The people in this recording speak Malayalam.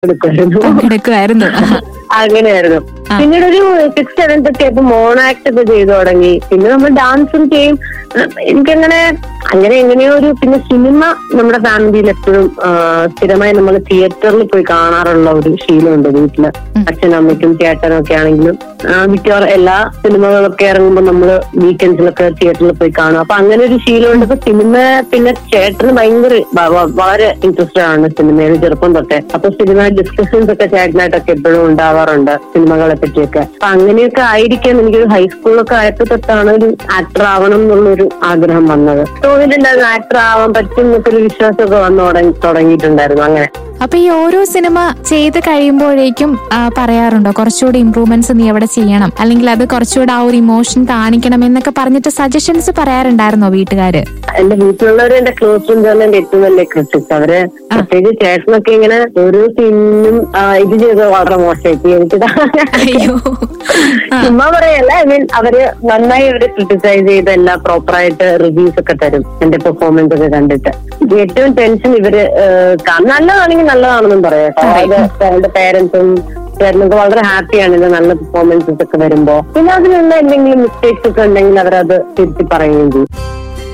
പങ്കെടുക്കുമായിരുന്നു പങ്കെടുക്കുമായിരുന്നു അങ്ങനെയായിരുന്നു പിന്നീട് ഒരു സിക്സ് സെവൻത്ത് ഒക്കെ ആയപ്പോ മോണാക്ട് ഒക്കെ ചെയ്തു തുടങ്ങി പിന്നെ നമ്മൾ ഡാൻസും ചെയ്യും എനിക്കങ്ങനെ അങ്ങനെ എങ്ങനെയോ ഒരു പിന്നെ സിനിമ നമ്മുടെ ഫാമിലിയിൽ എപ്പോഴും സ്ഥിരമായി നമ്മൾ തിയേറ്ററിൽ പോയി കാണാറുള്ള ഒരു ശീലമുണ്ട് വീട്ടില് അച്ഛനും അമ്മയ്ക്കും ചേട്ടനും ഒക്കെ ആണെങ്കിലും ആ, മിക്കവാറും എല്ലാ സിനിമകളൊക്കെ ഇറങ്ങുമ്പോൾ നമ്മള് വീക്കെൻഡ്സിലൊക്കെ തിയേറ്ററിൽ പോയി കാണും അപ്പൊ അങ്ങനെ ഒരു ശീലമുണ്ട് അപ്പൊ സിനിമ പിന്നെ ചേട്ടന് ഭയങ്കര വ- വ- വളരെ ഇൻട്രസ്റ്റഡ് ആണ് സിനിമയിൽ ചെറുപ്പം തൊട്ടേ അപ്പൊ സിനിമ ഡിസ്കഷൻസ് ഒക്കെ ചേട്ടനായിട്ടൊക്കെ എപ്പോഴും ഉണ്ടാവാറുണ്ട് സിനിമകളെ പറ്റിയൊക്കെ അപ്പൊ അങ്ങനെയൊക്കെ ആയിരിക്കാം എനിക്കൊരു ഹൈസ്കൂളൊക്കെ ആയപ്പോ തൊട്ടാണ് ഒരു ആക്ടർ ആവണം എന്നുള്ളൊരു ആഗ്രഹം വന്നത് തോന്നിയിട്ടുണ്ടായിരുന്നു ആക്ടർ ആവാൻ പറ്റും എന്നൊക്കെ ഒരു വിശ്വാസമൊക്കെ വന്നു തുടങ്ങി തുടങ്ങിയിട്ടുണ്ടായിരുന്നു അങ്ങനെ അപ്പൊ ഈ ഓരോ സിനിമ ചെയ്ത് കഴിയുമ്പോഴേക്കും ആ, പറയാറുണ്ടോ കുറച്ചുകൂടി ഇമ്പ്രൂവ്മെന്റ്സ് നീ എവിടെ ചെയ്യണം അല്ലെങ്കിൽ അത് കുറച്ചുകൂടെ ആ ഒരു ഇമോഷൻ കാണിക്കണം എന്നൊക്കെ പറഞ്ഞിട്ട് സജഷൻസ് പറയാറുണ്ടായിരുന്നോ വീട്ടുകാര് എന്റെ വീട്ടിലുള്ളവര് എന്റെ ക്ലോസ് ഫ്രണ്ട്സ് ആണ് എന്റെ ഏറ്റവും വലിയ ക്രിട്ടിക്സ് അവര് പ്രത്യേകിച്ച് ചേട്ടനൊക്കെ ഇങ്ങനെ ഓരോ സീനും ഇത് ചെയ്ത് വളരെ മോശമായിട്ട് എനിക്ക് അയ്യോ ചുമ്മാ പറയല്ല ഐ മീൻ അവര് നന്നായി അവര് ക്രിട്ടിസൈസ് ചെയ്ത് എല്ലാം പ്രോപ്പറായിട്ട് റിവ്യൂസ് ഒക്കെ തരും എന്റെ പെർഫോമൻസ് ഒക്കെ കണ്ടിട്ട് ഏറ്റവും ടെൻഷൻ ഇവര് ഏഹ്, കാ- നല്ലതാണെങ്കിൽ നല്ലതാണെന്നും പറയാം കേട്ടോ അതായത് എന്റെ പേരൻസും ചേട്ടനൊക്കെ വളരെ ഹാപ്പിയാണ് ഇത് നല്ല പെർഫോമൻസസ് ഒക്കെ വരുമ്പോ പിന്നെ അതിലുള്ള എന്തെങ്കിലും മിസ്റ്റേക്സ് ഒക്കെ ഉണ്ടെങ്കിൽ അവരത് തിരുത്തി പറയുകയും ചെയ്യും